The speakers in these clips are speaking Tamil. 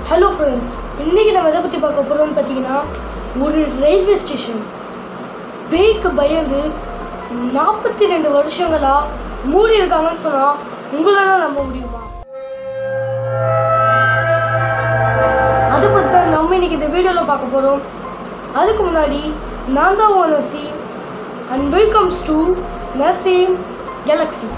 ஹலோ ஃப்ரெண்ட்ஸ் இன்றைக்கி நம்ம எதை பற்றி பார்க்க போகிறோம்னு பார்த்தீங்கன்னா ஒரு ரயில்வே ஸ்டேஷன் பேய்க்கு பயந்து நாற்பத்தி ரெண்டு வருஷங்களாக மூடி இருக்காங்கன்னு சொன்னால் உங்களால் நம்ப முடியுமா அதை பற்றி தான் நம்ம இன்னைக்கு இந்த வீடியோவில் பார்க்க போகிறோம் அதுக்கு முன்னாடி நான் தான் உன் Naseem and welcomes to Naseem Galaxy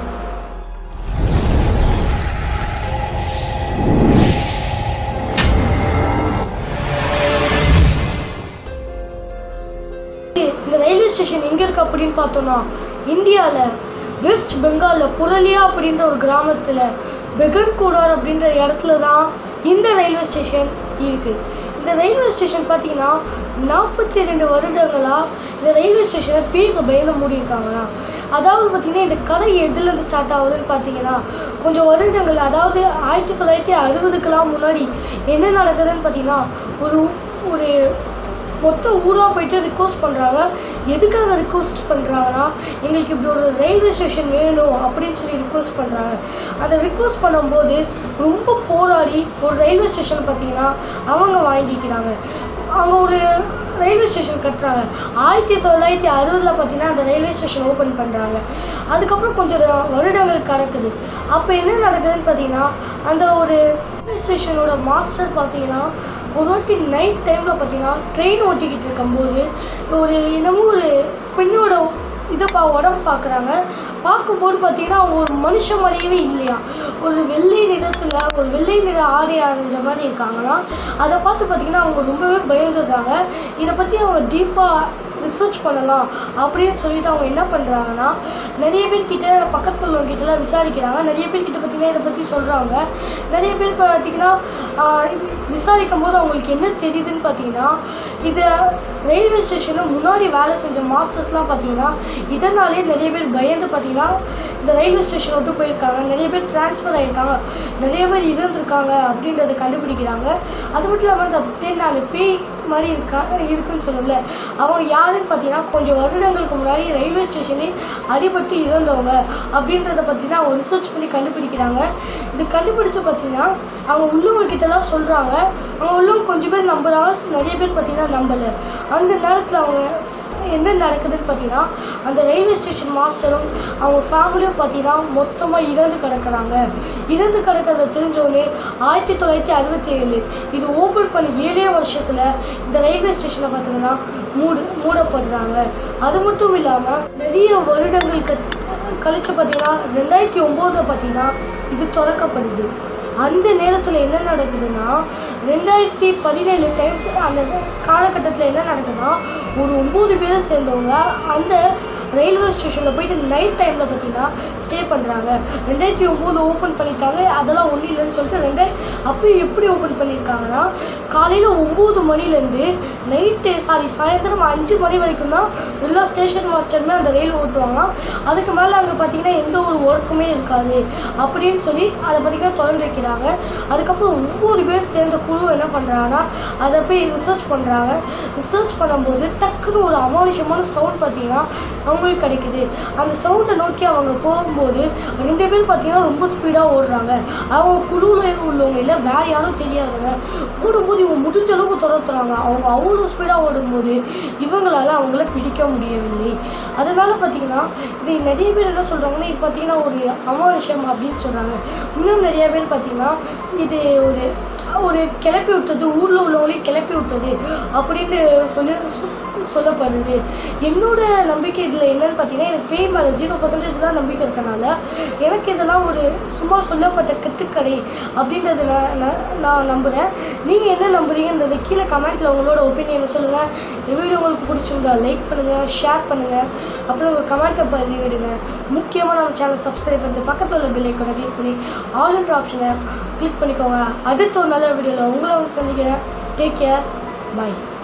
இந்த ரயில்வே ஸ்டேஷன் எங்கே இருக்கு அப்படின்னு பார்த்தோம்னா இந்தியாவில் வெஸ்ட் பெங்காலில் புரலியா அப்படின்ற ஒரு கிராமத்தில் பெகன்கூடார் அப்படின்ற இடத்துல தான் இந்த ரயில்வே ஸ்டேஷன் இருக்குது இந்த ரயில்வே ஸ்டேஷன் பார்த்தீங்கன்னா நாற்பத்தி ரெண்டு வருடங்களாக இந்த ரயில்வே ஸ்டேஷனை பேருக்கு பயந்து மூடியிருக்காங்கண்ணா அதாவது பார்த்தீங்கன்னா இந்த கதை எதுலேருந்து ஸ்டார்ட் ஆகுதுன்னு பார்த்தீங்கன்னா கொஞ்சம் வருடங்கள் அதாவது ஆயிரத்தி தொள்ளாயிரத்தி அறுபதுக்கெல்லாம் முன்னாடி என்ன நடக்குதுன்னு பார்த்தீங்கன்னா ஒரு ஒரு மொத்த ஊராக போயிட்டு ரிக்வஸ்ட் பண்ணுறாங்க எதுக்காக ரிக்வஸ்ட் பண்ணுறாங்கன்னா எங்களுக்கு இப்படி ஒரு ரயில்வே ஸ்டேஷன் வேணும் அப்படின்னு சொல்லி ரிக்வஸ்ட் பண்ணுறாங்க அந்த ரிக்வஸ்ட் பண்ணும்போது ரொம்ப போராடி ஒரு ரயில்வே ஸ்டேஷன் பார்த்தீங்கன்னா அவங்க வாங்கிக்கிறாங்க அவங்க ஒரு ரயில்வே ஸ்டேஷன் கட்டுறாங்க ஆயிரத்தி தொள்ளாயிரத்தி அறுபதில் பார்த்தீங்கன்னா அந்த ரயில்வே ஸ்டேஷன் ஓப்பன் பண்ணுறாங்க அதுக்கப்புறம் கொஞ்சம் வருடங்கள் கடக்குது அப்போ என்ன நடக்குதுன்னு பார்த்தீங்கன்னா அந்த ஒரு ரயில்வே ஸ்டேஷனோட மாஸ்டர் பார்த்தீங்கன்னா ஒரு வாட்டி நைட் டைமில் பார்த்தீங்கன்னா ட்ரெயின் ஓட்டிக்கிட்டு இருக்கும்போது ஒரு என்னமோ ஒரு பெண்ணோட இதை பா உடம்பு பார்க்குறாங்க பார்க்கும்போது பார்த்தீங்கன்னா அவங்க ஒரு மனுஷன் மாதிரியவே இல்லையா ஒரு வெள்ளை நிறத்தில் ஒரு வெள்ளை நிற ஆடை அணிஞ்ச மாதிரி இருக்காங்கன்னா அதை பார்த்து பார்த்தீங்கன்னா அவங்க ரொம்பவே பயந்துடுறாங்க இதை பற்றி அவங்க டீப்பாக ரிசர்ச் பண்ணலாம் அப்படின்னு சொல்லிட்டு அவங்க என்ன பண்ணுறாங்கன்னா நிறைய பேர்கிட்ட பக்கத்தில் உள்ளவங்ககிட்டலாம் விசாரிக்கிறாங்க நிறைய பேர்கிட்ட பார்த்தீங்கன்னா இதை பற்றி சொல்கிறாங்க நிறைய பேர் பார்த்தீங்கன்னா ஆஹ், விசாரிக்கும் போது அவங்களுக்கு என்ன தெரியுதுன்னு பார்த்தீங்கன்னா இது ரயில்வே ஸ்டேஷனில் முன்னாடி வேலை செஞ்ச மாஸ்டர்ஸ்லாம் பார்த்தீங்கன்னா இதனாலே நிறைய பேர் பயந்து பார்த்தீங்கன்னா இந்த ரயில்வே ஸ்டேஷன் விட்டு போயிருக்காங்க நிறைய பேர் ட்ரான்ஸ்ஃபர் ஆகியிருக்காங்க நிறைய பேர் இறந்துருக்காங்க அப்படின்றத கண்டுபிடிக்கிறாங்க அது மட்டும் இல்லாமல் அந்த பேர் நாலு பேய் மாதிரி இருக்கா இருக்குன்னு சொல்லல அவங்க யாருன்னு பார்த்தீங்கன்னா கொஞ்சம் வருடங்களுக்கு முன்னாடி ரயில்வே ஸ்டேஷன்லேயே அடிபட்டு இறந்தவங்க அப்படின்றத பற்றி தான் அவங்க ரிசர்ச் பண்ணி கண்டுபிடிக்கிறாங்க இது கண்டுபிடிச்சு பார்த்தீங்கன்னா அவங்க உள்ளவங்கக்கிட்டலாம் சொல்கிறாங்க அவங்க உள்ளவங்க கொஞ்சம் பேர் நம்புறாங்க நிறைய பேர் பார்த்தீங்கன்னா நம்பலை அந்த நேரத்தில் அவங்க என்ன நடக்குதுன்னு பார்த்தீங்கன்னா அந்த ரயில்வே ஸ்டேஷன் மாஸ்டரும் அவங்க ஃபேமிலியும் பார்த்தீங்கன்னா மொத்தமாக இறந்து கிடக்குறாங்க இறந்து கிடக்கிறத தெரிஞ்சோடனே ஆயிரத்தி தொள்ளாயிரத்தி அறுபத்தி ஏழு இது ஓப்பன் பண்ணி ஏழே வருஷத்தில் இந்த ரயில்வே ஸ்டேஷனை பார்த்தீங்கன்னா மூடு மூடப்படுறாங்க அது மட்டும் இல்லாமல் நிறைய வருடங்கள் க- கழிச்சு பார்த்தீங்கன்னா ரெண்டாயிரத்தி ஒம்போதில் பார்த்தீங்கன்னா இது திறக்கப்படுது அந்த நேரத்தில் என்ன நடக்குதுன்னா ரெண்டாயிரத்தி பதினேழு டைம்ஸ் அந்த காலகட்டத்தில் என்ன நடக்குதுன்னா ஒரு ஒம்பது பேரை சேர்ந்தவங்க அந்த ரயில்வே ஸ்டேஷனில் போயிட்டு நைட் டைமில் பார்த்தீங்கன்னா ஸ்டே பண்ணுறாங்க ரெண்டாயிரத்தி ஒம்பது ஓப்பன் பண்ணிட்டாங்க அதெல்லாம் ஒன்றும் இல்லைன்னு சொல்லிட்டு ரெண்டாயிரம் அப்பயும் எப்படி ஓப்பன் பண்ணியிருக்காங்கன்னா காலையில் ஒம்பது மணிலேருந்து நைட்டு சாரி சாயந்தரம் அஞ்சு மணி வரைக்கும் தான் எல்லா ஸ்டேஷன் மாஸ்டருமே அந்த ரயில் ஓட்டுவாங்க அதுக்கு மேலே அங்கே பார்த்தீங்கன்னா எந்த ஒரு ஒர்க்குமே இருக்காது அப்படின்னு சொல்லி அதை பார்த்தீங்கன்னா திறந்து வைக்கிறாங்க அதுக்கப்புறம் ஒவ்வொரு பேர் சேர்ந்த குழு என்ன பண்ணுறாங்கன்னா அதை போய் ரிசர்ச் பண்ணுறாங்க ரிசர்ச் பண்ணும்போது டக்குன்னு ஒரு அமானுஷமான சவுண்ட் பார்த்தீங்கன்னா அவங்களுக்கு கிடைக்குது அந்த சவுண்டை நோக்கி அவங்க போகும்போது ரெண்டு பேர் பார்த்தீங்கன்னா ரொம்ப ஸ்பீடாக ஓடுறாங்க அவங்க குழுவில் உள்ளவங்க இல்லை வேற யாரும் தெரியாதுங்க ஓடும்போது இவங்க முடிஞ்ச அளவுக்கு துரத்துறாங்க அவங்க அவ்வளோ ஸ்பீடாக ஓடும்போது இவங்களால அவங்கள பிடிக்க முடியவில்லை அதனால பார்த்தீங்கன்னா இது நிறைய பேர் என்ன சொல்கிறாங்கன்னா இது பார்த்தீங்கன்னா ஒரு அமானுஷம் அப்படின்னு சொல்கிறாங்க இன்னும் நிறைய பேர் பார்த்தீங்கன்னா இது ஒரு ஒரு கிளப்பி விட்டது ஊரில் உள்ளவங்களையும் கிளப்பி விட்டது அப்படின்னு சொல்லி சொ- சொல்லப்படுது என்னோட நம்பிக்கை இதில் என்னன்னு பார்த்தீங்கன்னா எனக்கு பேய் மேலே ஜீரோ பர்சன்டேஜ் தான் நம்பிக்கை இருக்கனால எனக்கு இதெல்லாம் ஒரு சும்மா சொல்லப்பட்ட கட்டுக்கதை அப்படின்றத நான் நான் நான் நம்புகிறேன் நீங்கள் என்ன நம்புறீங்கன்றது கீழே கமெண்ட்டில் உங்களோட ஒப்பீனியனை சொல்லுங்கள் இந்த வீடியோ உங்களுக்கு பிடிச்சிருந்தா லைக் பண்ணுங்கள் ஷேர் பண்ணுங்கள் அப்புறம் உங்கள் கமெண்ட்டை பதிவிடுங்க முக்கியமாக நம்ம சேனல் சப்ஸ்கிரைப் பண்ணிட்டு பக்கத்தில் உள்ள பெல் ஐக்கனை கிளிக் பண்ணி ஆல்ன்ற ஆப்ஷனை கிளிக் பண்ணிக்கோங்க அடுத்த ஒரு நல்ல வீடியோவில் உங்களை வந்து சந்திக்கிறேன் டேக் கேர் பை